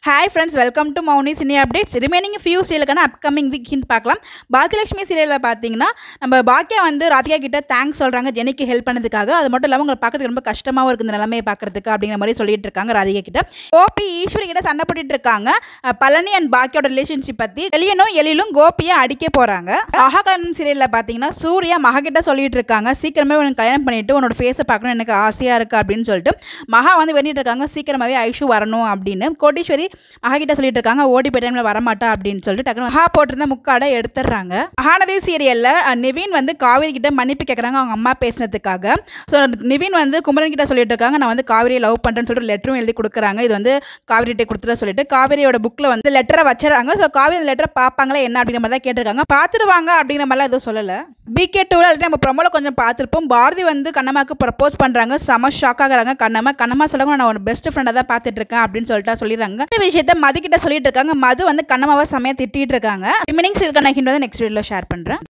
hi friends welcome to Mouni cine updates remaining few சீரியலுக்கான upcoming week hint பார்க்கலாம் பாக்கியலட்சுமி சீரியலில் பார்த்தீங்கன்னா நம்ம பாக்கியா வந்து ராதிகா கிட்ட தேங்க்ஸ் சொல்கிறாங்க ஜெனிக்கு ஹெல்ப் பண்ணதுக்காக அது மட்டும் இல்லாமல் உங்களை பார்க்கறதுக்கு ரொம்ப கஷ்டமாகவும் இருக்குது இந்த நிலைமையை பார்க்கறதுக்கு அப்படிங்கிற மாதிரி சொல்லிட்டு இருக்காங்க ராதிகா கிட்ட கோபி ஈஸ்வரி கிட்ட சண்டை போட்டுட்டு இருக்காங்க அஹ் பழனி அண்ட் பாக்கியோட ரிலேஷன்ஷிப் பற்றி எலியனும் எழிலும் கோபியை அடிக்க போகிறாங்க மகாகலன் சீரியலில் பார்த்தீங்கன்னா சூர்யா மகா கிட்ட சொல்லிட்டு இருக்காங்க சீக்கிரமே உனக்கு கல்யாணம் பண்ணிட்டு உன்னோட ஃபேஸை பார்க்கணும் எனக்கு ஆசையாக இருக்குது அப்படின்னு சொல்லிட்டு மகா வந்து வேண்டிட்டு இருக்காங்க சீக்கிரமாகவே ஐஷு வரணும் அப்படின்னு கோட்டீஸ்வரி மகா கிட்ட சொல்லிட்டு இருக்காங்க ஓடி போய் டைமில் வரமாட்டா அப்படின்னு சொல்லிட்டு டக்குனு மகா போட்டிருந்த முக்காடை எடுத்துடுறாங்க மகாநதி சீரியலில் நிவின் வந்து காவேரி கிட்ட மன்னிப்பு கேட்குறாங்க அவங்க அம்மா பேசினதுக்காக ஸோ நிவின் வந்து குமரன் கிட்ட சொல்லிட்டு இருக்காங்க நான் வந்து காவேரியை லவ் பண்ணுறேன்னு சொல்லிட்டு லெட்டரும் எழுதி கொடுக்குறாங்க இது வந்து காவேரிகிட்ட கொடுத்துட சொல்லிட்டு காவேரியோட புக்கில் வந்து லெட்டரை வச்சுறாங்க ஸோ காவேரி அந்த லெட்டரை பார்ப்பாங்களா என்ன அப்படிங்கிற மாதிரி தான் கேட்டிருக்காங்க பார்த்துடுவாங்க அப்படிங்கிற மாதிரிலாம் எதுவும் சொல்லலை பிகே டூவில் ஆல்ரெடி நம்ம ப்ரொமோல கொஞ்சம் பார்த்துருப்போம் பாரதி வந்து கண்ணம்மாக்கு ப்ரப்போஸ் பண்ணுறாங்க செம ஷாக் ஆகுறாங்க கண்ணம்மா கண்ணம்மா சொல்லுங்க நான் ஒரு பெஸ்ட் ஃப்ரெண்டாக தான் பார்த்துட்டு இருக்கேன் அப்படின்னு சொல்லிட்டு சொல்லிடுறாங்க இந்த விஷயத்த மது கிட்ட சொல்லிட்டு இருக்காங்க மது வந்து கண்ணம்மாவை செமையாக திட்டிட்டு இருக்காங்க ரிமைனிங் சீலுக்கான ஹிண்ட் வந்து நெக்ஸ்ட் வீடியோவில் ஷேர் பண்ணுறேன்